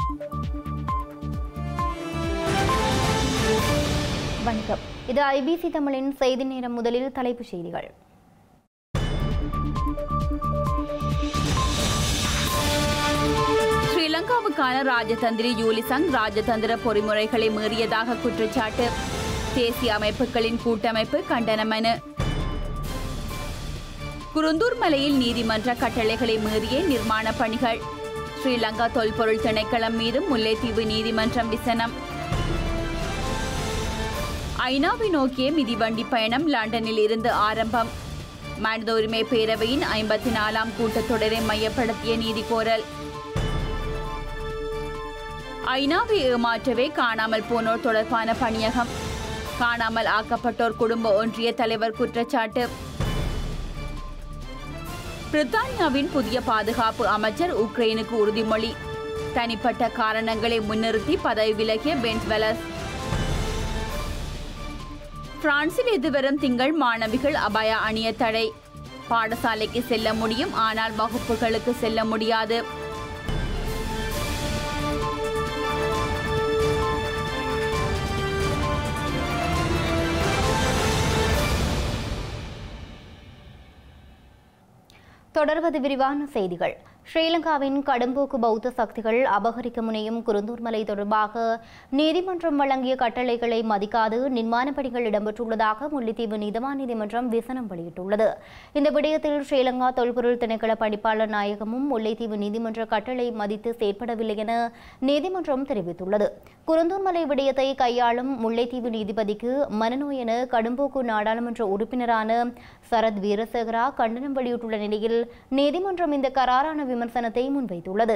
வணக்கம் இது ஐபிசி தமிழின் செய்தி நேரம் முதலில் தலைப்புச் செய்திகள் ஸ்ரீலங்காவுக்கான ராஜதந்திரி யூலிசங் ராஜதந்திர பொறிமுறைகளை மீறியதாக குற்றச்சாட்டு தேசிய அமைப்புகளின் கூட்டமைப்பு கண்டன மனு குருந்தூர் மலையில் நீதிமன்ற கட்டளைகளை மீறிய நிர்மாண பணிகள் ஸ்ரீலங்கா தொல்பொருள் திணைக்களம் மீதும் முல்லைத்தீவு நீதிமன்றம் விசனம் ஐநாவை நோக்கிய மிதிவண்டி பயணம் லண்டனில் இருந்து ஆரம்பம் மனித உரிமை பேரவையின் ஐம்பத்தி நாலாம் கூட்டத்தொடரை மையப்படுத்திய நீதி கோரல் ஐநாவை ஏமாற்றவே காணாமல் போனோர் தொடர்பான பணியகம் காணாமல் ஆக்கப்பட்டோர் குடும்ப ஒன்றிய தலைவர் குற்றச்சாட்டு பிரித்தானியாவின் புதிய பாதுகாப்பு அமைச்சர் உக்ரைனுக்கு உறுதிமொழி தனிப்பட்ட காரணங்களை முன்னிறுத்தி பதவி விலகிய பென்ஸ் வெலஸ் பிரான்சில் எதிர்வரும் திங்கள் மாணவிகள் அபாய அணிய தடை பாடசாலைக்கு செல்ல முடியும் ஆனால் வகுப்புகளுக்கு செல்ல முடியாது தொடர்வது விரிவான செய்திகள் ஸ்ரீலங்காவின் கடும்போக்கு பௌத்த சக்திகள் அபகரிக்க முனையும் குருந்தூர் மலை தொடர்பாக நீதிமன்றம் வழங்கிய கட்டளைகளை மதிக்காது நிர்மாண பணிகள் இடம்பெற்றுள்ளதாக முல்லைத்தீவு நீதவான் நீதிமன்றம் விசனம் வெளியிட்டுள்ளது இந்த விடயத்தில் ஸ்ரீலங்கா தொல்பொருள் திணைக்கள பணிப்பாளர் நாயகமும் முல்லைத்தீவு நீதிமன்ற கட்டளை மதித்து செயற்படவில்லை என நீதிமன்றம் தெரிவித்துள்ளது குருந்தூர் மலை விடயத்தை கையாளும் முல்லைத்தீவு நீதிபதிக்கு மனநோய் என கடும்போக்கு நாடாளுமன்ற உறுப்பினரான சரத் வீரசேகரா கண்டனம் வெளியிட்டுள்ள நிலையில் நீதிமன்றம் இந்த கராரான விமர்சனத்தை முன்வைத்துள்ளது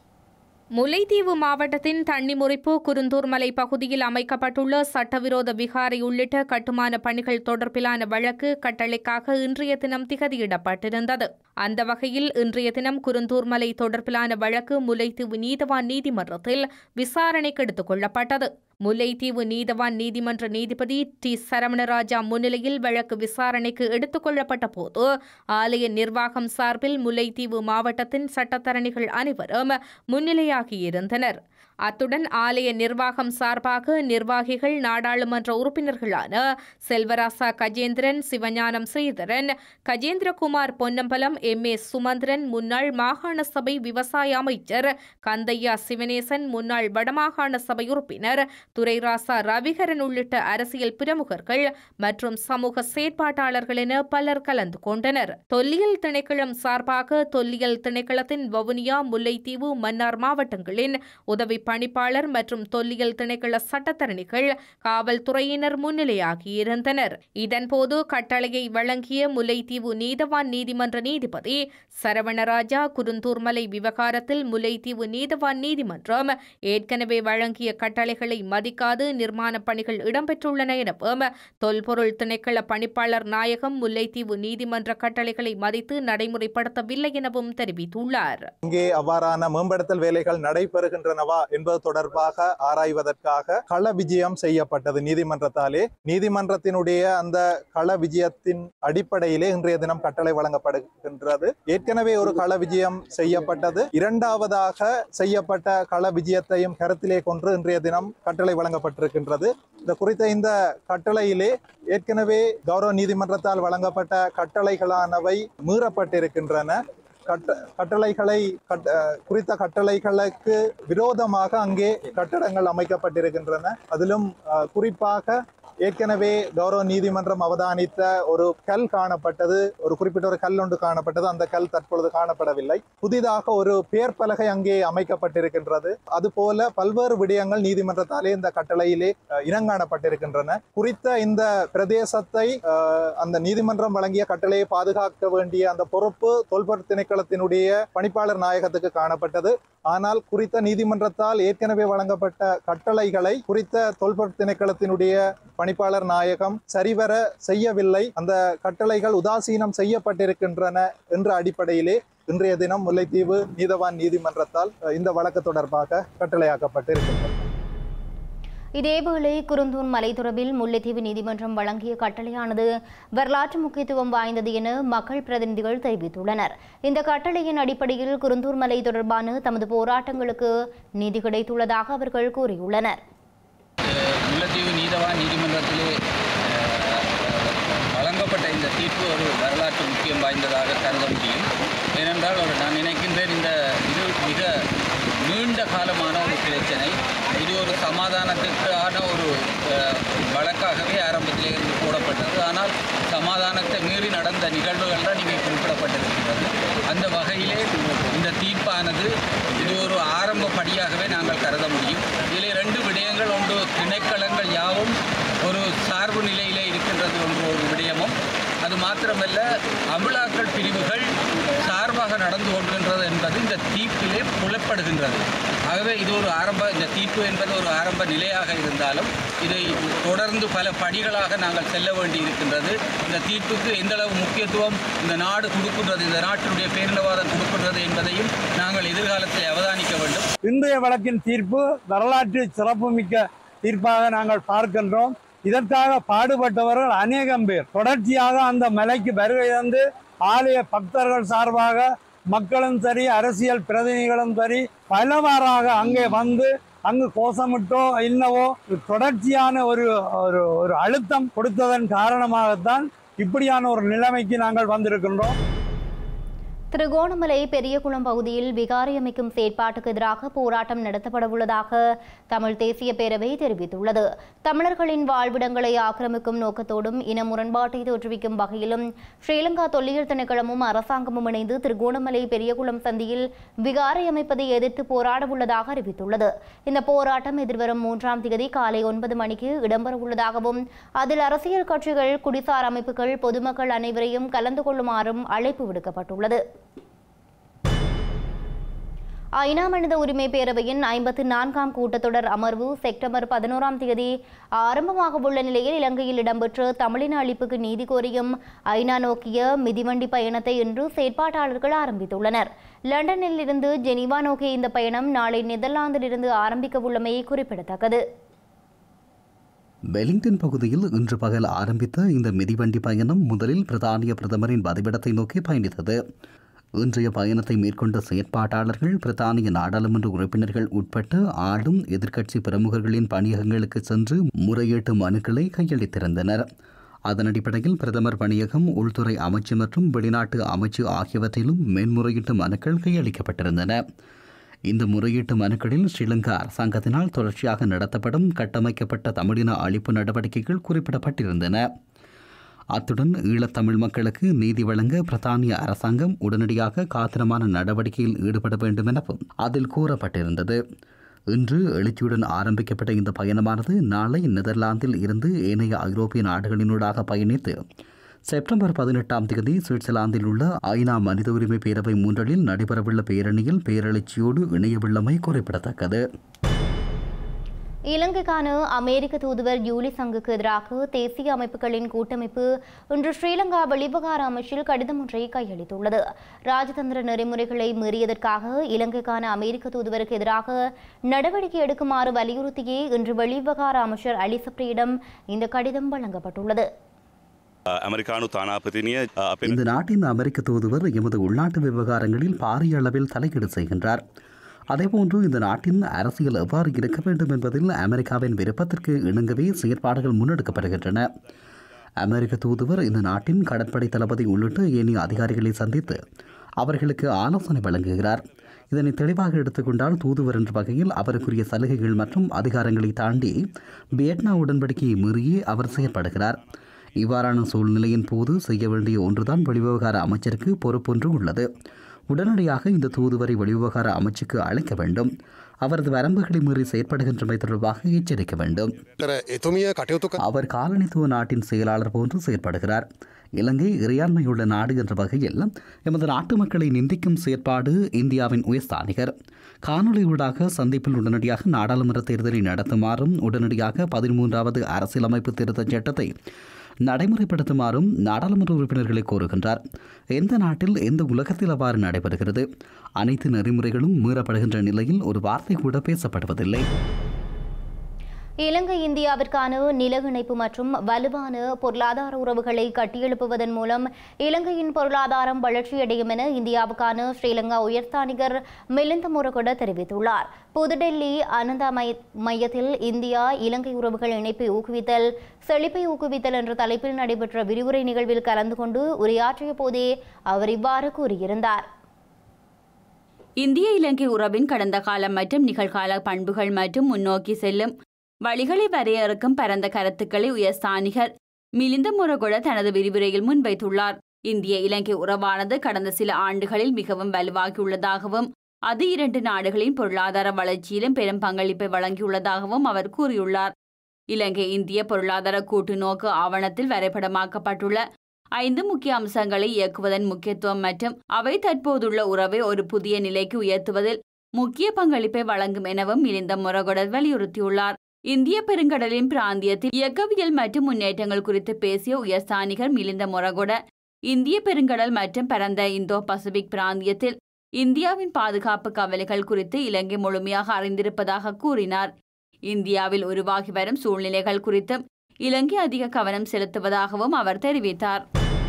முல்லைத்தீவு மாவட்டத்தின் தண்ணி முறிப்பு குருந்தூர் மலை பகுதியில் அமைக்கப்பட்டுள்ள சட்டவிரோத விகாரை உள்ளிட்ட கட்டுமான பணிகள் தொடர்பிலான வழக்கு கட்டளைக்காக இன்றைய தினம் திகதியிடப்பட்டிருந்தது அந்த வகையில் இன்றைய தினம் குருந்தூர் மலை தொடர்பிலான வழக்கு முல்லைத்தீவு நீதவான் நீதிமன்றத்தில் விசாரணைக்கு எடுத்துக் கொள்ளப்பட்டது முல்லைத்தீவு நீதவான் நீதிமன்ற நீதிபதி டி சரவணராஜா முன்னிலையில் வழக்கு விசாரணைக்கு எடுத்துக் கொள்ளப்பட்ட போது ஆலய நிர்வாகம் சார்பில் முல்லைத்தீவு மாவட்டத்தின் சட்டத்தரணிகள் அனைவரும் முன்னிலையாகியிருந்தனர் அத்துடன் ஆலய நிர்வாகம் சார்பாக நிர்வாகிகள் நாடாளுமன்ற உறுப்பினர்களான செல்வராசா கஜேந்திரன் சிவஞானம் ஸ்ரீதரன் கஜேந்திரகுமார் பொன்னம்பலம் எம் ஏ சுமந்திரன் முன்னாள் மாகாண சபை விவசாய அமைச்சர் கந்தையா சிவனேசன் முன்னாள் வடமாகாண சபை உறுப்பினர் துரைராசா ரவிகரன் உள்ளிட்ட அரசியல் பிரமுகர்கள் மற்றும் சமூக செயற்பாட்டாளர்கள் என பலர் கலந்து கொண்டனர் தொல்லியல் திணைக்களம் சார்பாக தொல்லியல் திணைக்களத்தின் வவுனியா முல்லைத்தீவு மன்னார் மாவட்டங்களின் உதவி பணிப்பாளர் மற்றும் தொல்லியல் திணைக்கள சட்டத்தரணிகள் காவல்துறையினர் முன்னிலையாகியிருந்தனர் இதன்போது கட்டளையை வழங்கிய முல்லைத்தீவு நீதவான் நீதிமன்ற நீதிபதி சரவணராஜா குருந்தூர்மலை விவகாரத்தில் முல்லைத்தீவு நீதவான் நீதிமன்றம் ஏற்கனவே வழங்கிய கட்டளைகளை மதிக்காது நிர்மாண பணிகள் இடம்பெற்றுள்ளன எனவும் தொல்பொருள் திணைக்கள பணிப்பாளர் நாயகம் முல்லைத்தீவு நீதிமன்ற கட்டளைகளை மதித்து நடைமுறைப்படுத்தவில்லை எனவும் தெரிவித்துள்ளார் இங்கே அவ்வாறான மேம்படுத்தல் வேலைகள் நடைபெறுகின்றனவா என்பது தொடர்பாக ஆராய்வதற்காக கள விஜயம் செய்யப்பட்டது நீதிமன்றத்தாலே நீதிமன்றத்தினுடைய அந்த கள விஜயத்தின் அடிப்படையிலே இன்றைய தினம் கட்டளை வழங்கப்படுகின்றது ஏற்கனவே ஒரு கள விஜயம் செய்யப்பட்டது இரண்டாவதாக செய்யப்பட்ட கள விஜயத்தையும் கருத்திலே கொண்டு இன்றைய தினம் கட்டளை வழங்கப்பட்டிருக்கின்றது இந்த குறித்த இந்த கட்டளையிலே ஏற்கனவே கௌரவ நீதிமன்றத்தால் வழங்கப்பட்ட கட்டளைகளானவை மீறப்பட்டிருக்கின்றன கட்ட கட்டளைகளை கட்ட குறித்த கட்டளைகளுக்கு விரோதமாக அங்கே கட்டடங்கள் அமைக்கப்பட்டிருக்கின்றன அதிலும் அஹ், குறிப்பாக ஏற்கனவே கௌரவ நீதிமன்றம் அவதானித்த ஒரு கல் காணப்பட்டது ஒரு குறிப்பிட்ட ஒரு கல் ஒன்று காணப்பட்டது அந்த கல் தற்பொழுது காணப்படவில்லை புதிதாக ஒரு பேர் பலகை அங்கே அமைக்கப்பட்டிருக்கின்றது அதுபோல பல்வேறு விடயங்கள் நீதிமன்றத்தாலே இந்த கட்டளையிலே அஹ், இனங்காணப்பட்டிருக்கின்றன குறித்த இந்த பிரதேசத்தை அஹ், அந்த நீதிமன்றம் வழங்கிய கட்டளையை பாதுகாக்க வேண்டிய அந்த பொறுப்பு தொல்பொருள் திணைக்களத்தினுடைய பணிப்பாளர் நாயகத்துக்கு காணப்பட்டது ஆனால் குறித்த நீதிமன்றத்தால் ஏற்கனவே வழங்கப்பட்ட கட்டளைகளை குறித்த தொல்பொருள் திணைக்களத்தினுடைய பணிப்பாளர் நாயகம் சரிவர செய்யவில்லை அந்த கட்டளைகள் உதாசீனம் செய்யப்பட்டிருக்கின்றன என்ற அடிப்படையிலே இன்றைய தினம் முல்லைத்தீவு நீதவான் நீதிமன்றத்தால் அஹ், இந்த வழக்கு தொடர்பாக கட்டளையாக்கப்பட்டிருக்கின்றது இதேவேளை குருந்தூர் மலை தொடர்பில் முல்லைத்தீவு நீதிமன்றம் வழங்கிய கட்டளையானது வரலாற்று முக்கியத்துவம் வாய்ந்தது என மக்கள் பிரதிநிதிகள் தெரிவித்துள்ளனர் இந்த கட்டளையின் அடிப்படையில் குருந்தூர் மலை தொடர்பான தமது போராட்டங்களுக்கு நீதி கிடைத்துள்ளதாக அவர்கள் கூறியுள்ளனர் முல்லைத்தீவு நீதவான் நீதிமன்றத்திலே அஹ், வழங்கப்பட்ட இந்த தீர்ப்பு ஒரு வரலாற்று முக்கியம் வாய்ந்ததாக கருத முடியும் ஏனென்றால் ஒரு நான் நினைக்கின்றேன் இந்த இது மிக நீண்ட காலமான ஒரு பிரச்சனை இது ஒரு சமாதானத்திற்கான ஒரு அஹ், வழக்காகவே ஆரம்பத்திலே இருந்து போடப்பட்டது ஆனால் சமாதானத்தை மீறி நடந்த நிகழ்வுகள் தான் இங்கே குறிப்பிடப்பட்டிருக்கின்றது அந்த வகையிலே இந்த தீர்ப்பானது இது ஒரு ஆரம்ப படியாகவே நாங்கள் கருத முடியும் இதில் ரெண்டு விடயங்கள் ஒன்று திணைக்களங்கள் யாவும் ஒரு சார்பு நிலையிலே இருக்கின்றது என்ற ஒரு விடயமும் அது மாத்திரமல்ல அமலாக்கல் பிரிவுகள் சார்பாக நடந்து கொள்கின்றது என்பது இந்த தீர்ப்பிலே புலப்படுகின்றது ஆகவே இது ஒரு ஆரம்ப இந்த தீர்ப்பு என்பது ஒரு ஆரம்ப நிலையாக இருந்தாலும் இதை தொடர்ந்து பல படிகளாக நாங்கள் செல்ல வேண்டி இருக்கின்றது இந்த தீர்ப்புக்கு எந்தளவு முக்கியத்துவம் இந்த நாடு கொடுக்கின்றது இந்த நாட்டினுடைய பேரினவாதம் கொடுக்கின்றது என்பதையும் நாங்கள் எதிர்காலத்தில் அவதானிக்க வேண்டும் இன்றைய வழக்கின் தீர்ப்பு வரலாற்று சிறப்புமிக்க தீர்ப்பாக நாங்கள் பார்க்கின்றோம் இதற்காக பாடுபட்டவர்கள் அநேகம் பேர் தொடர்ச்சியாக அந்த மலைக்கு வருகை தந்து ஆலய பக்தர்கள் சார்பாக மக்களும் சரி அரசியல் பிரதிநிதிகளும் சரி பலவாறாக அங்கே வந்து அங்கு கோஷமிட்டோ என்னவோ தொடர்ச்சியான ஒரு ஒரு ஒரு அழுத்தம் கொடுத்ததன் காரணமாகத்தான் இப்படியான ஒரு நிலைமைக்கு நாங்கள் வந்திருக்கின்றோம் திருகோணமலை பெரியகுளம் பகுதியில் விகாரி அமைக்கும் செயற்பாட்டுக்கு எதிராக போராட்டம் நடத்தப்பட உள்ளதாக தமிழ் தேசிய பேரவை தெரிவித்துள்ளது தமிழர்களின் வாழ்விடங்களை ஆக்கிரமிக்கும் நோக்கத்தோடும் இன முரண்பாட்டை தோற்றுவிக்கும் வகையிலும் ஸ்ரீலங்கா தொல்லியல் திணைக்களமும் அரசாங்கமும் இணைந்து திருகோணமலை பெரியகுளம் சந்தியில் விகாரை அமைப்பதை எதிர்த்து போராட உள்ளதாக அறிவித்துள்ளது இந்த போராட்டம் எதிர்வரும் மூன்றாம் தேதி காலை ஒன்பது மணிக்கு இடம்பெற உள்ளதாகவும் அதில் அரசியல் கட்சிகள் குடிசார் அமைப்புகள் பொதுமக்கள் அனைவரையும் கலந்து கொள்ளுமாறும் அழைப்பு விடுக்கப்பட்டுள்ளது ஐநா மனித உரிமை பேரவையின் ஐம்பத்தி நான்காம் கூட்டத்தொடர் அமர்வு செப்டம்பர் பதினோராம் தேதி ஆரம்பமாக உள்ள நிலையில் இலங்கையில் இடம்பெற்ற தமிழின அழிப்புக்கு நீதி கோரியும் ஐநா நோக்கிய மிதிவண்டி பயணத்தை இன்று செயற்பாட்டாளர்கள் ஆரம்பித்துள்ளனர் லண்டனில் இருந்து ஜெனீவா நோக்கிய இந்த பயணம் நாளை நெதர்லாந்திலிருந்து ஆரம்பிக்க உள்ளமை குறிப்பிடத்தக்கது வெலிங்டன் பகுதியில் இன்று பகல் ஆரம்பித்த இந்த மிதிவண்டி பயணம் முதலில் பிரதானிய பிரதமரின் வதிவிடத்தை நோக்கி பயணித்தது இன்றைய பயணத்தை மேற்கொண்ட செயற்பாட்டாளர்கள் பிரதானிய நாடாளுமன்ற உறுப்பினர்கள் உட்பட்ட ஆளும் எதிர்க்கட்சி பிரமுகர்களின் பணியகங்களுக்கு சென்று முறையீட்டு மனுக்களை கையளித்திருந்தனர் அதன் அடிப்படையில் பிரதமர் பணியகம் உள்துறை அமைச்சு மற்றும் வெளிநாட்டு அமைச்சு ஆகியவற்றிலும் மேன்முறையீட்டு மனுக்கள் கையளிக்கப்பட்டிருந்தன இந்த முறையீட்டு மனுக்களில் ஸ்ரீலங்கா அரசாங்கத்தினால் தொடர்ச்சியாக நடத்தப்படும் கட்டமைக்கப்பட்ட தமிழின அழிப்பு நடவடிக்கைகள் குறிப்பிடப்பட்டிருந்தன அத்துடன் ஈழத்தமிழ் மக்களுக்கு நீதி வழங்க பிரித்தானிய அரசாங்கம் உடனடியாக காத்திரமான நடவடிக்கையில் ஈடுபட வேண்டும் எனவும் அதில் கூறப்பட்டிருந்தது இன்று எழுச்சியுடன் ஆரம்பிக்கப்பட்ட இந்த பயணமானது நாளை நெதர்லாந்தில் இருந்து ஏனைய ஐரோப்பிய நாடுகளினூடாக பயணித்து செப்டம்பர் பதினெட்டாம் தேதி சுவிட்சர்லாந்தில் உள்ள ஐநா மனித உரிமை பேரவை மூன்றலில் நடைபெறவுள்ள பேரணியில் பேரெழுச்சியோடு இணையவுள்ளமை குறிப்பிடத்தக்கது இலங்கைக்கான அமெரிக்க தூதுவர் யூலி சங்குக்கு எதிராக தேசிய அமைப்புகளின் கூட்டமைப்பு இன்று ஸ்ரீலங்கா வெளிவிவகார அமைச்சில் கடிதம் ஒன்றை கையளித்துள்ளது ராஜதந்திர நெறிமுறைகளை மீறியதற்காக இலங்கைக்கான அமெரிக்க தூதுவருக்கு எதிராக நடவடிக்கை எடுக்குமாறு வலியுறுத்தியே இன்று வெளிவிவகார அமைச்சர் அலிசப்ரியிடம் இந்த கடிதம் வழங்கப்பட்டுள்ளது ඇමරිකානු තානාපතිනිය අප இந்த நாட்டின் அமெரிக்க தூதுவர் எமது உள்நாட்டு விவகாரங்களில் பாரிய அளவில் தலையீடு செய்கின்றார் அதேபோன்று இந்த நாட்டின் அரசியல் எவ்வாறு இருக்க வேண்டும் என்பதில் அமெரிக்காவின் விருப்பத்திற்கு இணங்கவே செயற்பாடுகள் முன்னெடுக்கப்படுகின்றன அமெரிக்க தூதுவர் இந்த நாட்டின் கடற்படை தளபதி உள்ளிட்ட ஏனைய அதிகாரிகளை சந்தித்து அவர்களுக்கு ஆலோசனை வழங்குகிறார் இதனை தெளிவாக எடுத்துக்கொண்டால் தூதுவர் என்ற வகையில் அவருக்குரிய சலுகைகள் மற்றும் அதிகாரங்களை தாண்டி வியட்னா உடன்படிக்கையை மீறியே அவர் செயற்படுகிறார் இவ்வாறான சூழ்நிலையின் போது செய்ய வேண்டிய ஒன்றுதான் வெளிவிவகார அமைச்சருக்கு பொறுப்பொன்று உள்ளது உடனடியாக இந்த தூதுவரை வெளிவிவகார அமைச்சுக்கு அழைக்க வேண்டும் அவரது வரம்புகளை மீறி செயற்படுகின்றமை தொடர்பாக எச்சரிக்க வேண்டும் කර එතුමිය කටයුතු කර அவர் காலனித்துவ நாட்டின் செயலாளர் போன்று செயற்படுகிறார் இலங்கை இறையாண்மையுள்ள நாடு என்ற வகையில் எமது நாட்டு மக்களை நிந்திக்கும் செயற்பாடு இந்தியாவின் உயர்ஸ்தானிகர் காணொலியூடாக சந்திப்பில் உடனடியாக நாடாளுமன்ற தேர்தலை நடத்துமாறும் உடனடியாக பதிமூன்றாவது அரசியலமைப்பு திருத்தச் சட்டத்தை நடைமுறைப்படுத்துமாறும் நாடாளுமன்ற உறுப்பினர்களை கோருகின்றார் எந்த நாட்டில் எந்த உலகத்தில் அவ்வாறு நடைபெறுகிறது அனைத்து நெறிமுறைகளும் மீறப்படுகின்ற நிலையில் ஒரு வார்த்தை கூட பேசப்படுவதில்லை இலங்கை இந்தியாவிற்கான நில இணைப்பு மற்றும் வலுவான பொருளாதார உறவுகளை கட்டியெழுப்புவதன் மூலம் இலங்கையின் பொருளாதாரம் வளர்ச்சியடையும் என இந்தியாவுக்கான ஸ்ரீலங்கா உயர்ஸ்தானிகர் மிலிந்த முரகொட தெரிவித்துள்ளார் புதுடெல்லி அனந்தா மைய மையத்தில் இந்தியா இலங்கை உறவுகள் இணைப்பை ஊக்குவித்தல் செழிப்பை ஊக்குவித்தல் என்ற தலைப்பில் நடைபெற்ற விரிவுரை நிகழ்வில் கலந்து கொண்டு உரையாற்றிய போதே அவர் இவ்வாறு கூறியிருந்தார் இந்திய இலங்கை உறவின் கடந்த காலம் மற்றும் நிகழ்கால பண்புகள் மற்றும் முன்னோக்கி செல்லும் வழிகளை வரையறுக்கும் பரந்த கருத்துக்களை உயர்ஸ்தானிகர் மிலிந்த முரகொட தனது விரிவுரையில் முன்வைத்துள்ளார் இந்திய இலங்கை உறவானது கடந்த சில ஆண்டுகளில் மிகவும் வலுவாகியுள்ளதாகவும் அது இரண்டு நாடுகளின் பொருளாதார வளர்ச்சியிலும் பெரும் பங்களிப்பை வழங்கியுள்ளதாகவும் அவர் கூறியுள்ளார் இலங்கை இந்திய பொருளாதார கூட்டு நோக்கு ஆவணத்தில் வரைபடமாக்கப்பட்டுள்ள ஐந்து முக்கிய அம்சங்களை இயக்குவதன் முக்கியத்துவம் மற்றும் அவை தற்போதுள்ள உறவை ஒரு புதிய நிலைக்கு உயர்த்துவதில் முக்கிய பங்களிப்பை வழங்கும் எனவும் மிலிந்த முரகொடர் வலியுறுத்தியுள்ளார் இந்திய பெருங்கடலின் பிராந்தியத்தில் இயக்கவியல் மற்றும் முன்னேற்றங்கள் குறித்து பேசிய உயர்ஸ்தானிகர் மிலிந்த முரகொட இந்திய பெருங்கடல் மற்றும் பரந்த இந்தோ பசிபிக் பிராந்தியத்தில் இந்தியாவின் பாதுகாப்பு கவலைகள் குறித்து இலங்கை முழுமையாக அறிந்திருப்பதாக கூறினார் இந்தியாவில் உருவாகி வரும் சூழ்நிலைகள் குறித்தும் இலங்கை அதிக கவனம் செலுத்துவதாகவும் அவர் தெரிவித்தார்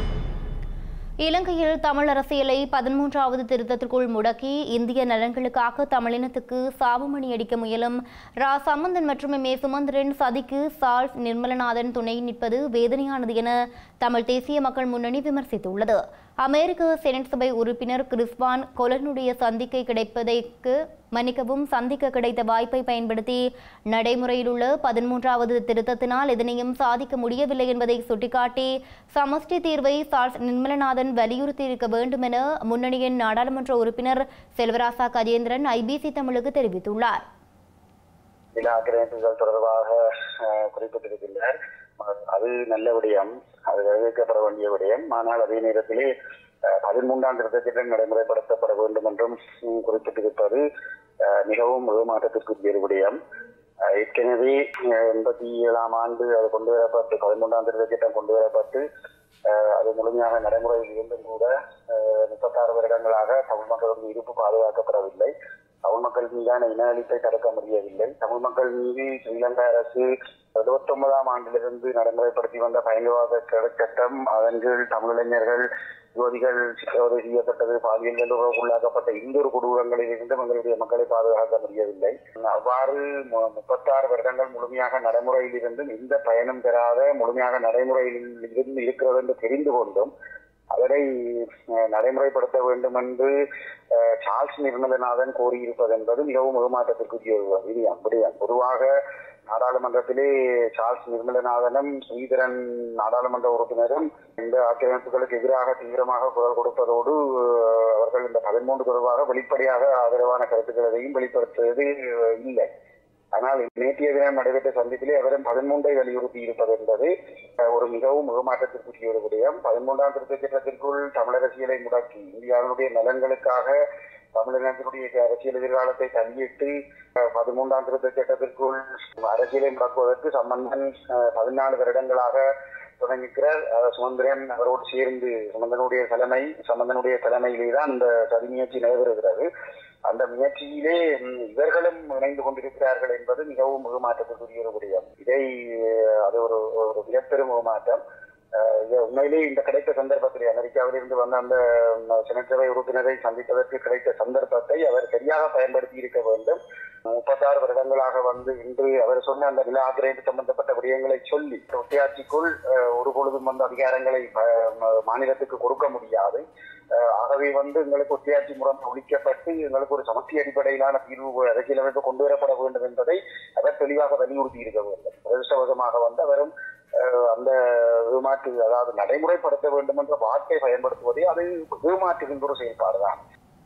இலங்கையில் தமிழ் அரசியலை பதிமூன்றாவது திருத்தத்திற்குள் முடக்கி இந்திய நலன்களுக்காக தமிழினத்துக்கு சாவுமணி அடிக்க முயலும் ரா சம்பந்தன் மற்றும் எம் ஏ சுமந்திரன் சதிக்கு சார்ஸ் நிர்மலநாதன் துணை நிற்பது வேதனையானது என தமிழ் தேசிய மக்கள் முன்னணி விமர்சித்துள்ளது அமெரிக்க செனட் சபை உறுப்பினர் கிறிஸ்வான் கொலனுடைய சந்திக்கை கிடைப்பதற்கு மன்னிக்கவும் சந்திக்க கிடைத்த வாய்ப்பை பயன்படுத்தி நடைமுறையில் உள்ள பதிமூன்றாவது திருத்தத்தினால் எதனையும் சாதிக்க முடியவில்லை என்பதை சுட்டிக்காட்டி சமஷ்டி தீர்வை சார்ஸ் நிர்மலநாதன் வலியுறுத்தியிருக்க வேண்டும் என முன்னணியின் நாடாளுமன்ற உறுப்பினர் செல்வராசா கஜேந்திரன் ஐபிசி தமிழுக்கு தெரிவித்துள்ளார் நில ஆக்கிரமிப்புகள் தொடர்பாக அஹ், குறிப்பிட்டிருக்கின்றார் அஹ், அது நல்ல விடயம் அது வரவேற்கப்பட வேண்டிய விடயம் ஆனால் அதே நேரத்திலே அஹ், பதிமூன்றாம் திருத்தத்திட்டம் நடைமுறைப்படுத்தப்பட வேண்டும் என்றும் ம், குறிப்பிட்டிருப்பது அஹ், மிகவும் ஏமாற்றத்திற்குரிய விடயம் அஹ், ஏற்கனவே அஹ், எண்பத்தி ஏழாம் ஆண்டு அது கொண்டு வரப்பட்டு பதிமூன்றாம் திருத்தத்திட்டம் கொண்டு வரப்பட்டு அஹ், அது முழுமையாக நடைமுறையில் இருந்தும் கூட அஹ், முப்பத்தாறு வருடங்களாக தமிழ் மக்களின் இருப்பு பாதுகாக்கப்படவில்லை தமிழ் மக்கள் மீதான இன அழிப்பை தடுக்க முடியவில்லை தமிழ் மக்கள் மீது ஸ்ரீலங்கா அரசு எழுபத்தி ஒன்பதாம் ஆண்டிலிருந்து நடைமுறைப்படுத்தி வந்த பயங்கரவாத தடை சட்டம் அதன் கீழ் தமிழிளைஞர்கள் யுவதிகள் சித்திரவதை செய்யப்பட்டது பாலியல் வல்லுறவுக்கு உள்ளாக்கப்பட்ட இந்தொரு கொடூரங்களில் இருந்தும் எங்களுடைய மக்களை பாதுகாக்க முடியவில்லை அவ்வாறு மு- முப்பத்தாறு வருடங்கள் முழுமையாக நடைமுறையில் இருந்தும் எந்த பயனும் பெறாத முழுமையாக நடைமுறையில் இருந்து இருக்கிறது என்று தெரிந்து கொண்டும் அதனை அஹ், நடைமுறைப்படுத்த வேண்டும் என்று அஹ், சார்ல்ஸ் நிர்மலநாதன் கோரியிருப்பது என்பது மிகவும் ஏமாற்றத்திற்குரிய ஒரு விடயம் விடயம் பொதுவாக நாடாளுமன்றத்திலே சார்ல்ஸ் நிர்மலநாதனும் ஸ்ரீதரன் நாடாளுமன்ற உறுப்பினரும் இந்த ஆக்கிரமிப்புகளுக்கு எதிராக தீவிரமாக குரல் கொடுப்பதோடு அஹ், அவர்கள் இந்த பதிமூன்று தொடர்பாக வெளிப்படையாக ஆதரவான கருத்துக்களையும் வெளிப்படுத்துவது அஹ், இல்லை ஆனால் நேற்றைய தினம் நடைபெற்ற சந்திப்பிலே அவரும் பதிமூன்றை வலியுறுத்தி இருப்பது என்பது அஹ், ஒரு மிகவும் ஏமாற்றத்திற்குரிய ஒரு விடயம் பதிமூன்றாம் திருத்த சட்டத்திற்குள் தமிழரசியலை முடக்கி இந்தியாவினுடைய நலன்களுக்காக தமிழினத்தினுடைய அரசியல் எதிர்காலத்தை தள்ளியிட்டு அஹ், பதிமூன்றாம் திருத்த சட்டத்திற்குள் அரசியலை முடக்குவதற்கு சம்பந்தன் அஹ், பதினாலு வருடங்களாக தொடங்கிக்கிறார் அஹ், சுமந்திரன் அவரோடு சேர்ந்து சுமந்தனுடைய தலைமை சம்பந்தனுடைய தலைமையிலே தான் இந்த சதி முயற்சி நடைபெறுகிறது அந்த முயற்சியிலே ம், இவர்களும் இணைந்து கொண்டிருக்கிறார்கள் என்பது மிகவும் ஏமாற்றத்துக்குரிய ஒரு விடயம் இதை அஹ், அது ஒரு ஒரு மிகப்பெரும் ஏமாற்றம் அஹ், இது உண்மையிலே இந்த கிடைத்த சந்தர்ப்பத்திலே அமெரிக்காவிலிருந்து வந்த அந்த ம், செனட் சபை உறுப்பினரை சந்திப்பதற்கு கிடைத்த சந்தர்ப்பத்தை அவர் சரியாக பயன்படுத்தி இருக்க வேண்டும் முப்பத்தாறு வருடங்களாக வந்து இன்று அவர் சொன்ன அந்த நில ஆக்கிரமிப்பு சம்பந்தப்பட்ட விடயங்களை சொல்லி ஒற்றையாட்சிக்குள் அஹ், ஒரு பொழுதும் வந்து அதிகாரங்களை அஹ், ம- மாநிலத்துக்கு கொடுக்க முடியாது அஹ், ஆகவே வந்து எங்களுக்கு ஒற்றையாட்சி முறை ஒழிக்கப்பட்டு எங்களுக்கு ஒரு சமஸ்தி அடிப்படையிலான தீர்வு அரசியலமைப்பு கொண்டு வரப்பட வேண்டும் என்பதை அவர் தெளிவாக வலியுறுத்தி இருக்க வேண்டும் துரதிருஷ்டவசமாக வந்து அவரும் அஹ், அந்த ஏமாற்று அதாவது நடைமுறைப்படுத்த வேண்டும் என்ற வார்த்தை பயன்படுத்துவதே அது ஏமாற்றுகின்ற ஒரு செயல்பாடுதான்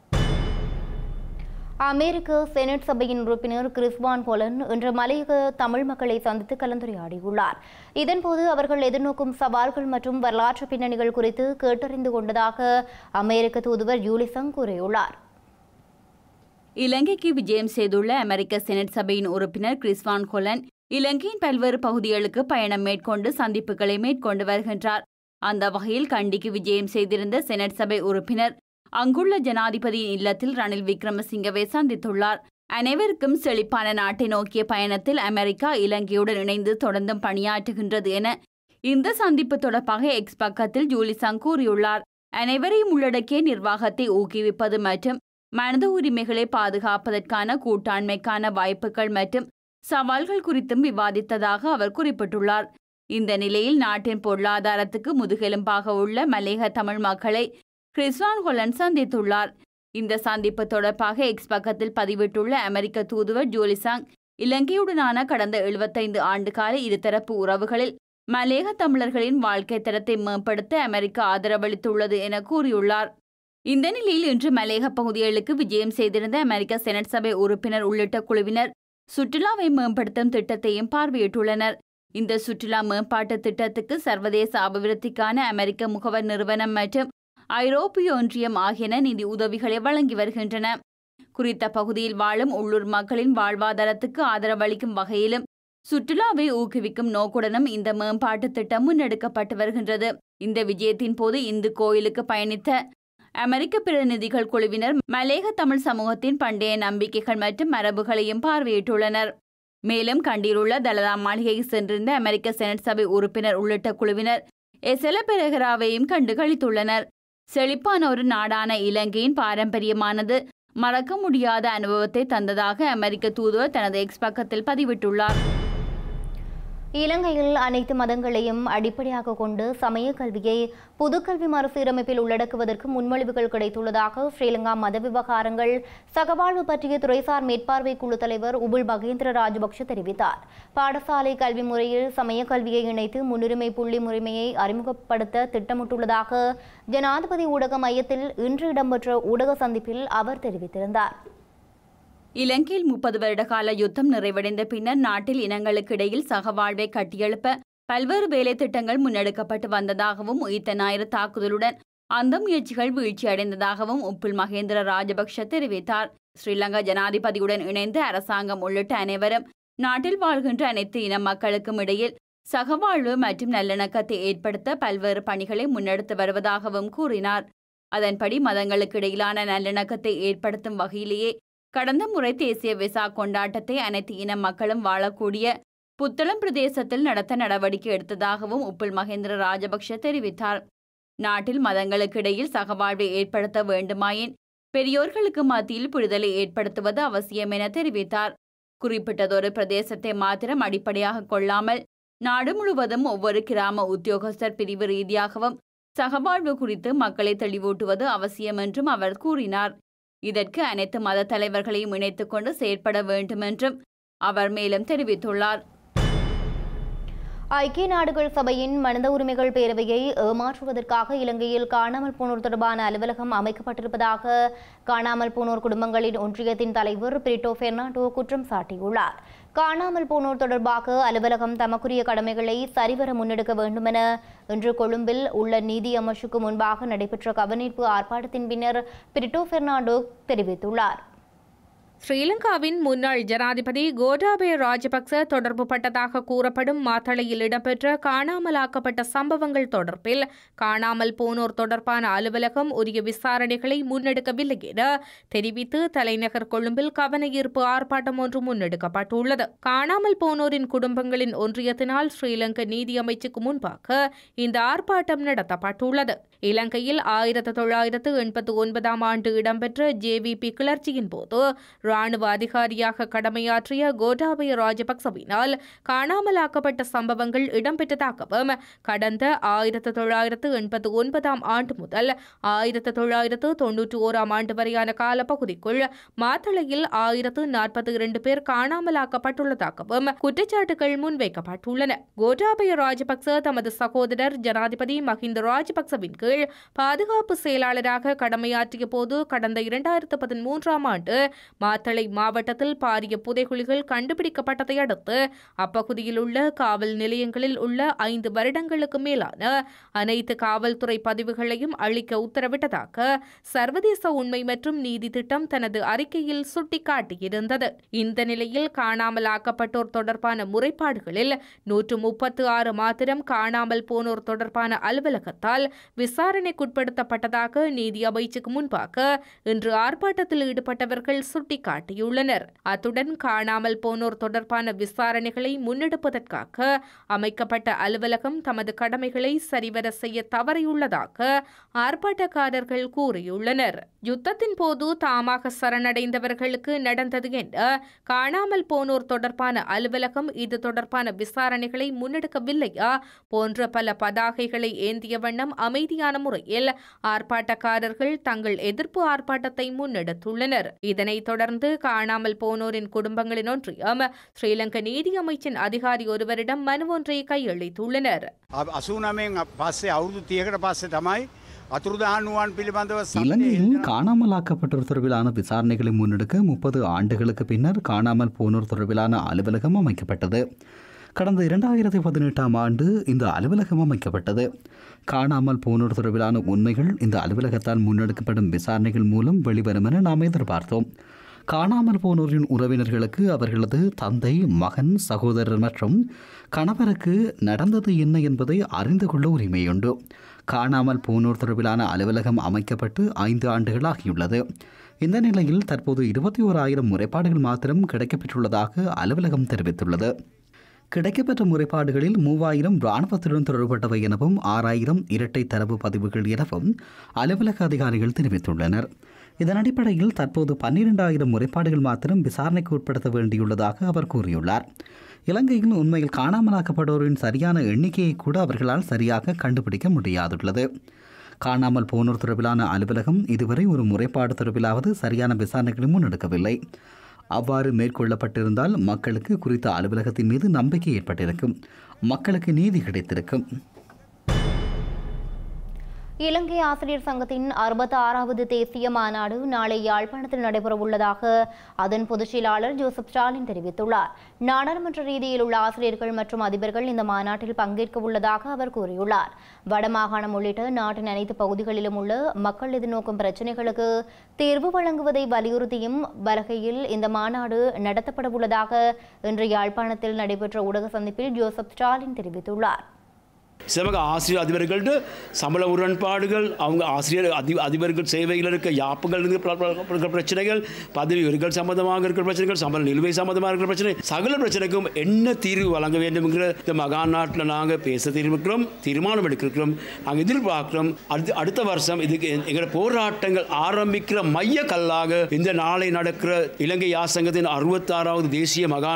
அமெரிக்க செனட் சபையின் உறுப்பினர் கிறிஸ்வான் கோலன் இன்று மலையக தமிழ் மக்களை சந்தித்து கலந்துரையாடியுள்ளார் இதன்போது அவர்கள் எதிர்நோக்கும் சவால்கள் மற்றும் வரலாற்று பின்னணிகள் குறித்து கேட்டறிந்து கொண்டதாக அமெரிக்க தூதுவர் யூலிசங் கூறியுள்ளார் இலங்கைக்கு விஜயம் செய்துள்ள அமெரிக்க செனட் சபையின் உறுப்பினர் கிறிஸ்வான் கொலன் இலங்கையின் பல்வேறு பகுதிகளுக்கு பயணம் மேற்கொண்டு சந்திப்புகளை மேற்கொண்டு வருகின்றார் அந்த வகையில் கண்டிக்கு விஜயம் செய்திருந்த செனட் சபை உறுப்பினர் அங்குள்ள ஜனாதிபதியின் இல்லத்தில் ரணில் விக்ரமசிங்கவை சந்தித்துள்ளார் அனைவருக்கும் செழிப்பான நாட்டை நோக்கிய பயணத்தில் அமெரிக்கா இலங்கையுடன் இணைந்து தொடர்ந்தும் பணியாற்றுகின்றது என இந்த சந்திப்பு தொடர்பாக எக்ஸ் பக்கத்தில் ஜூலிசங் கூறியுள்ளார் அனைவரையும் உள்ளடக்கிய நிர்வாகத்தை ஊக்குவிப்பது மற்றும் மனித உரிமைகளை பாதுகாப்பதற்கான கூட்டாண்மைக்கான வாய்ப்புகள் மற்றும் சவால்கள் குறித்தும் விவாதித்ததாக அவர் குறிப்பிட்டுள்ளார் இந்த நிலையில் நாட்டின் பொருளாதாரத்துக்கு முதுகெலும்பாக உள்ள மலேக தமிழ் மக்களை கிறிஸ்வான் ஹொலன் சந்தித்துள்ளார் இந்த சந்திப்பு தொடர்பாக எக்ஸ் பக்கத்தில் பதிவிட்டுள்ள அமெரிக்க தூதுவர் ஜோலிசாங் இலங்கையுடனான கடந்த எழுபத்தைந்து ஆண்டுகால இருதரப்பு உறவுகளில் மலேக தமிழர்களின் வாழ்க்கை தரத்தை மேம்படுத்த அமெரிக்கா ஆதரவளித்துள்ளது என கூறியுள்ளார் இந்த நிலையில் இன்று மலேக பகுதிகளுக்கு விஜயம் செய்திருந்த அமெரிக்க செனட் சபை உறுப்பினர் உள்ளிட்ட குழுவினர் சுற்றுலாவை மேம்படுத்தும் திட்டத்தையும் பார்வையிட்டுள்ளனர் இந்த சுற்றுலா மேம்பாட்டு திட்டத்துக்கு சர்வதேச அபிவிருத்திக்கான அமெரிக்க முகவர் நிறுவனம் மற்றும் ஐரோப்பிய ஒன்றியம் ஆகியன நிதி உதவிகளை வழங்கி வருகின்றன குறித்த பகுதியில் வாழும் உள்ளூர் மக்களின் வாழ்வாதாரத்துக்கு ஆதரவளிக்கும் வகையிலும் சுற்றுலாவை ஊக்குவிக்கும் நோக்குடனும் இந்த மேம்பாட்டு திட்டம் முன்னெடுக்கப்பட்டு வருகின்றது இந்த விஜயத்தின் போது இந்து கோயிலுக்கு பயணித்த அமெரிக்க பிரதிநிதிகள் குழுவினர் மலேக தமிழ் சமூகத்தின் பண்டைய நம்பிக்கைகள் மற்றும் மரபுகளையும் பார்வையிட்டுள்ளனர் மேலும் கண்டிலுள்ள தலதா மாளிகைக்கு சென்றிருந்த அமெரிக்க செனட் சபை உறுப்பினர் உள்ளிட்ட குழுவினர் எசல பெரகராவையும் கண்டு கழித்துள்ளனர் செழிப்பான ஒரு நாடான இலங்கையின் பாரம்பரியமானது மறக்க முடியாத அனுபவத்தை தந்ததாக அமெரிக்க தூதுவர் தனது எக்ஸ் பக்கத்தில் பதிவிட்டுள்ளார் இலங்கையில் அனைத்து மதங்களையும் அடிப்படையாக கொண்டு சமய கல்வியை புதுக்கல்வி மறுசீரமைப்பில் உள்ளடக்குவதற்கு முன்மொழிவுகள் கிடைத்துள்ளதாக ஸ்ரீலங்கா மத விவகாரங்கள் சகவாழ்வு பற்றிய துறைசார் மேற்பார்வை குழு தலைவர் உபுல் மகேந்திர ராஜபக்ஷ தெரிவித்தார் பாடசாலை கல்வி முறையில் சமய கல்வியை இணைத்து முன்னுரிமை புள்ளி முறைமையை அறிமுகப்படுத்த திட்டமிட்டுள்ளதாக ஜனாதிபதி ஊடக மையத்தில் இன்று இடம்பெற்ற ஊடக சந்திப்பில் அவர் தெரிவித்திருந்தார் இலங்கையில் முப்பது வருட கால யுத்தம் நிறைவடைந்த பின்னர் நாட்டில் இனங்களுக்கு இடையில் சகவாழ்வை கட்டியெழுப்ப பல்வேறு வேலை திட்டங்கள் முன்னெடுக்கப்பட்டு வந்ததாகவும் உயிர்த்த ஞாயிறு தாக்குதலுடன் அந்த முயற்சிகள் வீழ்ச்சியடைந்ததாகவும் உப்புல் மகேந்திர ராஜபக்ஷ தெரிவித்தார் ஸ்ரீலங்கா ஜனாதிபதியுடன் இணைந்து அரசாங்கம் உள்ளிட்ட அனைவரும் நாட்டில் வாழ்கின்ற அனைத்து இன மக்களுக்கும் இடையில் சகவாழ்வு மற்றும் நல்லிணக்கத்தை ஏற்படுத்த பல்வேறு பணிகளை முன்னெடுத்து வருவதாகவும் கூறினார் அதன்படி மதங்களுக்கு இடையிலான நல்லிணக்கத்தை ஏற்படுத்தும் வகையிலேயே கடந்த முறை தேசிய விசா கொண்டாட்டத்தை அனைத்து இன மக்களும் வாழக்கூடிய புத்தளம் பிரதேசத்தில் நடத்த நடவடிக்கை எடுத்ததாகவும் உப்புல் மகேந்திர ராஜபக்ஷ தெரிவித்தார் நாட்டில் மதங்களுக்கு இடையில் சகவாழ்வை ஏற்படுத்த வேண்டுமாயின் பெரியோர்களுக்கு மத்தியில் புரிதலை ஏற்படுத்துவது அவசியம் என தெரிவித்தார் குறிப்பிட்டதொரு பிரதேசத்தை மாத்திரம் அடிப்படையாக கொள்ளாமல் நாடு முழுவதும் ஒவ்வொரு கிராம உத்தியோகஸ்தர் பிரிவு ரீதியாகவும் சகவாழ்வு குறித்து மக்களை தெளிவூட்டுவது அவசியம் என்றும் அவர் கூறினார் இதற்கு அனைத்து மத தலைவர்களையும் இணைத்துக் கொண்டு செயற்பட வேண்டும் என்றும் அவர் மேலும் தெரிவித்துள்ளார் ஐக்கிய நாடுகள் சபையின் மனித உரிமைகள் பேரவையை ஏமாற்றுவதற்காக இலங்கையில் காணாமல் போனோர் தொடர்பான அலுவலகம் அமைக்கப்பட்டிருப்பதாக காணாமல் போனோர் குடும்பங்களின் ஒன்றியத்தின் தலைவர் பிரிட்டோ பெர்னாண்டோ குற்றம் சாட்டியுள்ளார் காணாமல் போனோர் தொடர்பாக அலுவலகம் தமக்குரிய கடமைகளை சரிவர முன்னெடுக்க வேண்டுமென இன்று கொழும்பில் உள்ள நீதி அமைச்சுக்கு முன்பாக நடைபெற்ற கவனிப்பு ஆர்ப்பாட்டத்தின் பின்னர் பிரிட்டோ பெர்னாண்டோ தெரிவித்துள்ளார் ஸ்ரீலங்காவின் முன்னாள் ஜனாதிபதி கோட்டாபய ராஜபக்ச தொடர்பு பட்டதாக கூறப்படும் மாத்தளையில் இடம்பெற்ற காணாமலாக்கப்பட்ட சம்பவங்கள் தொடர்பில் காணாமல் போனோர் தொடர்பான அலுவலகம் உரிய விசாரணைகளை முன்னெடுக்கவில்லை என தெரிவித்து தலைநகர் கொழும்பில் கவனஈர்ப்பு ஆர்ப்பாட்டம் ஒன்று முன்னெடுக்கப்பட்டுள்ளது காணாமல் போனோரின் குடும்பங்களின் ஒன்றியத்தினால் ஸ்ரீலங்கா நீதி அமைச்சுக்கு முன்பாக இந்த ஆர்ப்பாட்டம் நடத்தப்பட்டுள்ளது இலங்கையில் ஆயிரத்து தொள்ளாயிரத்து எண்பத்து ஒன்பதாம் ஆண்டு இடம்பெற்ற ஜேவிபி கிளர்ச்சியின் போது ராணுவ அதிகாரியாக கடமையாற்றிய கோட்டாபய ராஜபக்சவினால் காணாமலாக்கப்பட்ட சம்பவங்கள் இடம்பெற்றதாகவும் கடந்த ஆயிரத்து தொள்ளாயிரத்து எண்பத்து ஒன்பதாம் ஆண்டு முதல் ஆயிரத்து தொள்ளாயிரத்து தொன்னூற்றி ஓராம் ஆண்டு வரையான காலப்பகுதிக்குள் மாத்தளையில் ஆயிரத்து நாற்பத்தி இரண்டு பேர் காணாமலாக்கப்பட்டுள்ளதாகவும் குற்றச்சாட்டுகள் முன்வைக்கப்பட்டுள்ளன கோட்டாபய ராஜபக்ச தமது சகோதரர் ஜனாதிபதி மஹிந்த ராஜபக்சவின் கீழ் பாதுகாப்பு செயலாளராக கடமையாற்றிய போது கடந்த இரண்டாயிரத்து பதிமூன்றாம் ஆண்டு மாத்தளை மாவட்டத்தில் பாரிய புதைகுழிகள் கண்டுபிடிக்கப்பட்டதை அடுத்து அப்பகுதியில் உள்ள காவல் நிலையங்களில் உள்ள ஐந்து வருடங்களுக்கு மேலான அனைத்து காவல்துறை பதிவுகளையும் அளிக்க உத்தரவிட்டதாக சர்வதேச உண்மை மற்றும் நீதி திட்டம் தனது அறிக்கையில் சுட்டிக்காட்டியிருந்தது இந்த நிலையில் காணாமலாக்கப்பட்டோர் தொடர்பான முறைப்பாடுகளில் நூற்று முப்பத்து ஆறு மாத்திரம் காணாமல் போனோர் தொடர்பான அலுவலகத்தால் விசாரணை விசாரணைக்குட்படுத்தப்பட்டதாக நீதி அமைச்சுக்கு முன்பாக இன்று ஆர்ப்பாட்டத்தில் ஈடுபட்டவர்கள் சுட்டிக்காட்டியுள்ளனர் அத்துடன் காணாமல் போனோர் தொடர்பான விசாரணைகளை முன்னெடுப்பதற்காக அமைக்கப்பட்ட அலுவலகம் தமது கடமைகளை சரிவர செய்ய தவறியுள்ளதாக ஆர்ப்பாட்டக்காரர்கள் கூறியுள்ளனர் யுத்தத்தின் போது தாமாக சரணடைந்தவர்களுக்கு நடந்தது என்ற காணாமல் போனோர் தொடர்பான அலுவலகம் இது தொடர்பான விசாரணைகளை முன்னெடுக்கவில்லையா போன்ற பல பதாகைகளை ஏந்திய வண்ணம் அமைதியான முறையில் ஆர்ப்பாட்டக்காரர்கள் தங்கள் எதிர்ப்பு ஆர்ப்பாட்டத்தை முன்னெடுத்துள்ளனர் இதனைத் தொடர்ந்து காணாமல் போனோரின் குடும்பங்களின் ஒன்றியம் ஸ்ரீலங்கா நீதி அமைச்சின் அதிகாரி ஒருவரிடம் மனு ஒன்றை கையளித்துள்ளனர் අසූනමෙන් පස්සේ අවුරුදු තියකට පස්සේ තමයි අතුරුදහනුවන් පිළිබඳව இலங்கையில் காணாமலாக்கப்பட்டோர் தொடர்பிலான விசாரணைகளை முன்னெடுக்க முப்பது ஆண்டுகளுக்கு பின்னர் காணாமல் போனோர் தொடர்பிலான அலுவலகம் அமைக்கப்பட்டது கடந்த இரண்டாயிரத்தி பதினெட்டாம் ஆண்டு இந்த அலுவலகம் அமைக்கப்பட்டது காணாமல் போனோர் தொடர்பிலான உண்மைகள் இந்த அலுவலகத்தால் முன்னெடுக்கப்படும் விசாரணைகள் மூலம் வெளிவரும் என நாம் எதிர்பார்த்தோம் காணாமல் போனோரின் உறவினர்களுக்கு அவர்களது தந்தை மகன் சகோதரர் மற்றும் கணவருக்கு நடந்தது என்ன என்பதை அறிந்து கொள்ள உரிமையுண்டு காணாமல் போனோர் தொடர்பிலான அலுவலகம் அமைக்கப்பட்டு ஐந்து ஆண்டுகள் ஆகியுள்ளது இந்த நிலையில் தற்போது இருபத்தி ஓராயிரம் முறைப்பாடுகள் மாத்திரம் கிடைக்கப்பெற்றுள்ளதாக அலுவலகம் தெரிவித்துள்ளது கிடைக்கப்பெற்ற முறைப்பாடுகளில் மூவாயிரம் இராணுவத்துடன் தொடர்பட்டவை எனவும் ஆறாயிரம் இரட்டை தரவு பதிவுகள் எனவும் அலுவலக அதிகாரிகள் தெரிவித்துள்ளனர் இதன் அடிப்படையில் தற்போது பன்னிரெண்டாயிரம் முறைப்பாடுகள் மாத்திரம் விசாரணைக்கு உட்படுத்த வேண்டியுள்ளதாக அவர் கூறியுள்ளார் இலங்கையில் உண்மையில் காணாமலாக்கப்பட்டோரின் சரியான எண்ணிக்கையை கூட அவர்களால் சரியாக கண்டுபிடிக்க முடியாதுள்ளது காணாமல் போனோர் தொடர்பிலான அலுவலகம் இதுவரை ஒரு முறைப்பாடு தொடர்பிலாவது சரியான விசாரணைகளை முன்னெடுக்கவில்லை அவ்வாறு மேற்கொள்ளப்பட்டிருந்தால் மக்களுக்கு குறித்த அலுவலகத்தின் மீது நம்பிக்கை ஏற்பட்டிருக்கும் மக்களுக்கு நீதி கிடைத்திருக்கும் இலங்கை ஆசிரியர் சங்கத்தின் அறுபத்தி ஆறாவது தேசிய மாநாடு நாளை யாழ்ப்பாணத்தில் நடைபெறவுள்ளதாக அதன் பொதுச் செயலாளர் ஜோசப் ஸ்டாலின் தெரிவித்துள்ளார் நாடாளுமன்ற ரீதியில் உள்ள ஆசிரியர்கள் மற்றும் அதிபர்கள் இந்த மாநாட்டில் பங்கேற்க உள்ளதாக அவர் கூறியுள்ளார் வடமாகாணம் உள்ளிட்ட நாட்டின் அனைத்து பகுதிகளிலும் உள்ள மக்கள் எதிர்நோக்கும் பிரச்சினைகளுக்கு தீர்வு வழங்குவதை வலியுறுத்தியும் வலகையில் இந்த மாநாடு நடத்தப்பட உள்ளதாக இன்று யாழ்ப்பாணத்தில் நடைபெற்ற ஊடக சந்திப்பில் ஜோசப் ஸ்டாலின் தெரிவித்துள்ளார் சிவக ஆசிரியர் அதிபர்கள்ட்ட சம்பள உடன்பாடுகள் அவங்க ஆசிரியர் அதி அதிபர்கள் சேவையில் இருக்க யாப்புகள் இருக்கிற பிரச்சனைகள் பதவி உயர்கள் சம்பந்தமாக இருக்கிற பிரச்சனைகள் சம்பள நிலுவை சம்பந்தமாக இருக்கிற பிரச்சனை சகல பிரச்சனைக்கும் என்ன தீர்வு வழங்க வேண்டும்ங்கிற இந்த மகா நாட்டில் நாங்கள் பேச தீர்மானிக்கிறோம் தீர்மானம் எடுக்கிறோம் நாங்கள் எதிர்பார்க்கிறோம் அடுத்த அடுத்த வருஷம் இதுக்கு எங்களோட போராட்டங்கள் ஆரம்பிக்கிற மைய கல்லாக இந்த நாளை நடக்கிற இலங்கை யாசங்கத்தின் அறுபத்தாறாவது தேசிய மகா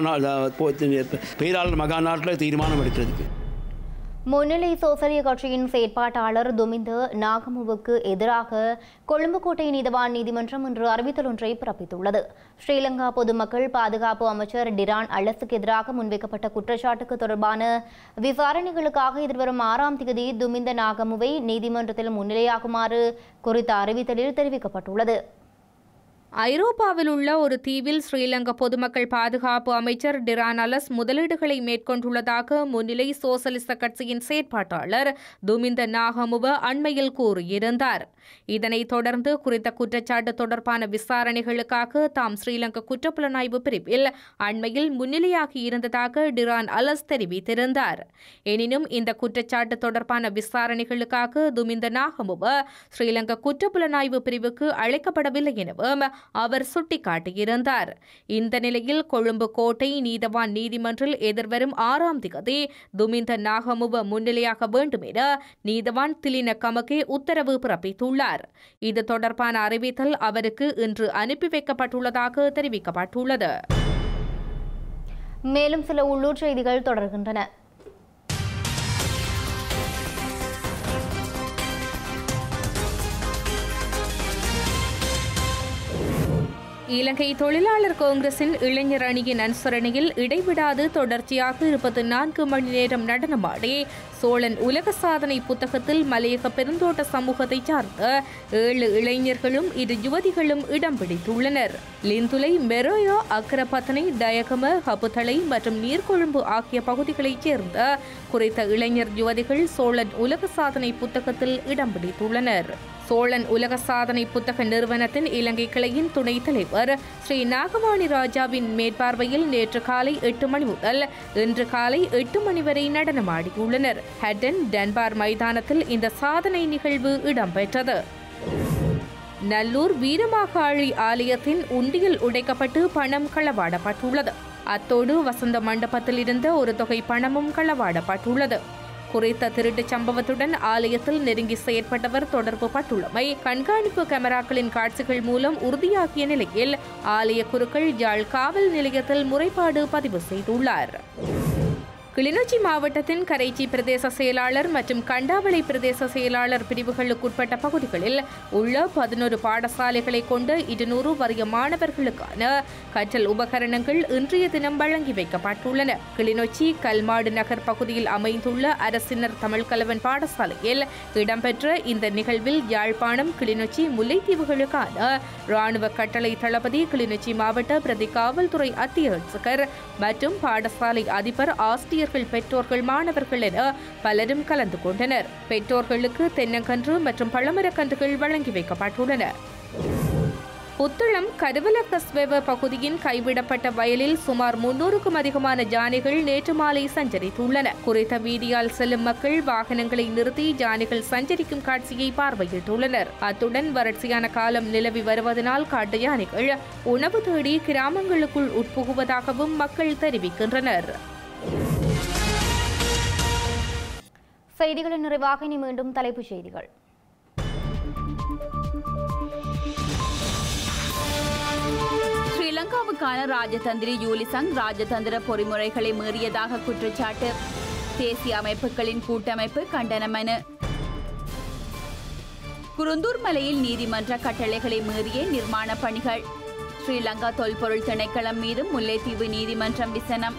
பேராளர் மகா நாட்டில் தீர்மானம் எடுக்கிறதுக்கு முன்னிலை சோசலிய கட்சியின் செயற்பாட்டாளர் துமிந்த நாகமுவுக்கு எதிராக கொழும்புக்கோட்டை நீதவான் நீதிமன்றம் இன்று அறிவித்தல் ஒன்றை பிறப்பித்துள்ளது ஸ்ரீலங்கா பொதுமக்கள் பாதுகாப்பு அமைச்சர் டிரான் அலஸுக்கு எதிராக முன்வைக்கப்பட்ட குற்றச்சாட்டுக்கு தொடர்பான விசாரணைகளுக்காக எதிர்வரும் ஆறாம் தேதி துமிந்த நாகமுவை நீதிமன்றத்தில் முன்னிலையாகுமாறு குறித்த அறிவித்தலில் தெரிவிக்கப்பட்டுள்ளது ஐரோப்பாவில் உள்ள ஒரு தீவில் ஸ்ரீலங்கா பொதுமக்கள் பாதுகாப்பு அமைச்சர் டிரான் அலஸ் முதலீடுகளை மேற்கொண்டுள்ளதாக முன்னிலை சோசலிச கட்சியின் செயற்பாட்டாளர் துமிந்த நாகமுவ அண்மையில் கூறியிருந்தார் இதனைத் தொடர்ந்து குறித்த குற்றச்சாட்டு தொடர்பான விசாரணைகளுக்காக தாம் ஸ்ரீலங்கா குற்றப்புலனாய்வு பிரிவில் அண்மையில் முன்னிலையாகி இருந்ததாக டிரான் அலஸ் தெரிவித்திருந்தார் எனினும் இந்த குற்றச்சாட்டு தொடர்பான விசாரணைகளுக்காக துமிந்த நாகமுவ ஸ்ரீலங்கா குற்றப்புலனாய்வு பிரிவுக்கு அழைக்கப்படவில்லை எனவும் அவர் சுட்டிக்காட்டியிருந்தார் இந்த நிலையில் கொழும்பு கோட்டை நீதவான் நீதிமன்றில் எதிர்வரும் ஆறாம் திகதி துமிந்த நாகமுவ முன்னிலையாக வேண்டும் என நீதவான் திலின கமகே உத்தரவு பிறப்பித்துள்ளார் இது தொடர்பான அறிவித்தல் அவருக்கு இன்று அனுப்பி வைக்கப்பட்டுள்ளதாக தெரிவிக்கப்பட்டுள்ளது மேலும் சில உள்ளூர் செய்திகள் தொடர்கின்றன இலங்கை தொழிலாளர் காங்கிரசின் இளைஞர் அணியின் அனுசரணையில் இடைவிடாது தொடர்ச்சியாக இருபத்தி நான்கு மணி நேரம் நடனமாடி சோழன் உலக சாதனை புத்தகத்தில் மலையக பெருந்தோட்ட சமூகத்தை சார்ந்த ஏழு இளைஞர்களும் இரு யுவதிகளும் இடம் பிடித்துள்ளனர் லிந்துலை மெரோயா அக்கரபத்தனை டயகம ஹபுதலை மற்றும் நீர்கொழும்பு ஆகிய பகுதிகளைச் சேர்ந்த குறித்த இளைஞர் யுவதிகள் சோழன் உலக சாதனை புத்தகத்தில் இடம் பிடித்துள்ளனர் சோழன் உலக சாதனை புத்தக நிறுவனத்தின் இலங்கை கிளையின் துணைத் தலைவர் ஸ்ரீ நாகவாணி ராஜாவின் மேற்பார்வையில் நேற்று காலை எட்டு மணி முதல் இன்று காலை எட்டு மணி வரை நடனமாடியுள்ளனர் ஹட்டன் டன்பார் மைதானத்தில் இந்த சாதனை நிகழ்வு இடம்பெற்றது நல்லூர் வீரமாகாளி ஆலயத்தின் உண்டியல் உடைக்கப்பட்டு பணம் களவாடப்பட்டுள்ளது அத்தோடு வசந்த மண்டபத்தில் இருந்த ஒரு தொகை பணமும் களவாடப்பட்டுள்ளது குறித்த திருட்டுச் சம்பவத்துடன் ஆலயத்தில் நெருங்கி செயற்பட்டவர் தொடர்பு பட்டுள்ளமை கண்காணிப்பு கேமராக்களின் காட்சிகள் மூலம் உறுதியாகிய நிலையில் ஆலய குருக்கள் யாழ் காவல் நிலையத்தில் முறைப்பாடு பதிவு செய்துள்ளார் கிளிநொச்சி மாவட்டத்தின் கரைச்சி பிரதேச செயலாளர் மற்றும் கண்டாவளை பிரதேச செயலாளர் பிரிவுகளுக்குட்பட்ட பகுதிகளில் உள்ள பதினோரு பாடசாலைகளை கொண்ட இருநூறு வறிய மாணவர்களுக்கான கற்றல் உபகரணங்கள் இன்றைய தினம் வழங்கி வைக்கப்பட்டுள்ளன கிளிநொச்சி கல்மாடு நகர் பகுதியில் அமைந்துள்ள அரசினர் தமிழ் கலவன் பாடசாலையில் இடம்பெற்ற இந்த நிகழ்வில் யாழ்ப்பாணம் கிளிநொச்சி முல்லைத்தீவுகளுக்கான ராணுவ கட்டளை தளபதி கிளிநொச்சி மாவட்ட பிரதி காவல்துறை அத்தியட்சகர் மற்றும் பாடசாலை அதிபர் ஆசிரியர்கள் பெற்றோர்கள் மாணவர்கள் என பலரும் கலந்து கொண்டனர் பெற்றோர்களுக்கு தென்னங்கன்று மற்றும் பழமரக்கன்றுகள் வழங்கி வைக்கப்பட்டுள்ளன புத்தளம் கருவல கஸ்வெவ பகுதியின் கைவிடப்பட்ட வயலில் சுமார் முன்னூறுக்கும் அதிகமான ஜானைகள் நேற்று மாலை சஞ்சரித்துள்ளன குறித்த வீதியால் செல்லும் மக்கள் வாகனங்களை நிறுத்தி ஜானைகள் சஞ்சரிக்கும் காட்சியை பார்வையிட்டுள்ளனர் அத்துடன் வறட்சியான காலம் நிலவி வருவதனால் காட்டு யானைகள் உணவு தேடி கிராமங்களுக்குள் உட்புகுவதாகவும் மக்கள் தெரிவிக்கின்றனர் செய்திகளின் நிறைவாக இனி மீண்டும் தலைப்புச் செய்திகள் ஸ்ரீலங்காவுக்கான ராஜதந்திரி யூலிசங் ராஜதந்திர பொறிமுறைகளை மீறியதாக குற்றச்சாட்டு தேசிய அமைப்புகளின் கூட்டமைப்பு கண்டனமென குருந்தூர் மலையில் நீதிமன்ற கட்டளைகளை மீறிய நிர்மாண பணிகள் ஸ்ரீலங்கா தொல்பொருள் திணைக்களம் மீதும் முல்லைத்தீவு நீதிமன்றம் விசனம்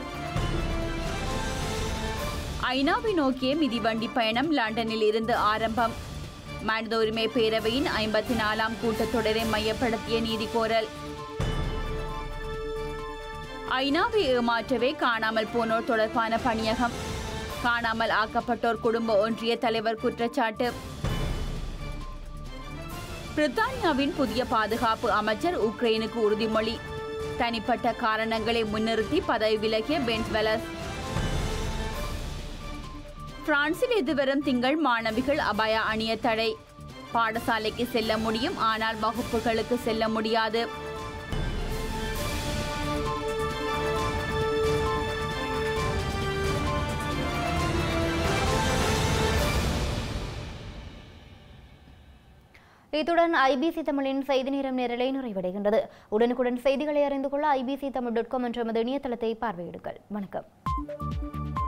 ஐநாவை நோக்கிய மிதிவண்டி பயணம் லண்டனில் இருந்து ஆரம்பம் மனித உரிமை பேரவையின் ஐம்பத்தி நாலாம் கூட்டத்தொடரை மையப்படுத்திய நீதி கோரல் ஐநாவை ஏமாற்றவே காணாமல் போனோர் தொடர்பான பணியகம் காணாமல் ஆக்கப்பட்டோர் குடும்ப ஒன்றிய தலைவர் குற்றச்சாட்டு பிரித்தானியாவின் புதிய பாதுகாப்பு அமைச்சர் உக்ரைனுக்கு உறுதிமொழி தனிப்பட்ட காரணங்களை முன்னிறுத்தி பதவி விலகிய பென்ஸ் வெலஸ் பிரான்சில் எதிர்வரும் திங்கள் மாணவிகள் அபாய அணிய தடை பாடசாலைக்கு செல்ல முடியும் ஆனால் வகுப்புகளுக்கு செல்ல முடியாது இத்துடன் ஐபிசி தமிழின் செய்தி நேரம் நேரலை நிறைவடைகின்றது உடனுக்குடன் செய்திகளை அறிந்து கொள்ள ஐபிசி தமிழ் டாட் காம் என்ற எமது இணையதளத்தை பார்வையிடுங்கள் வணக்கம்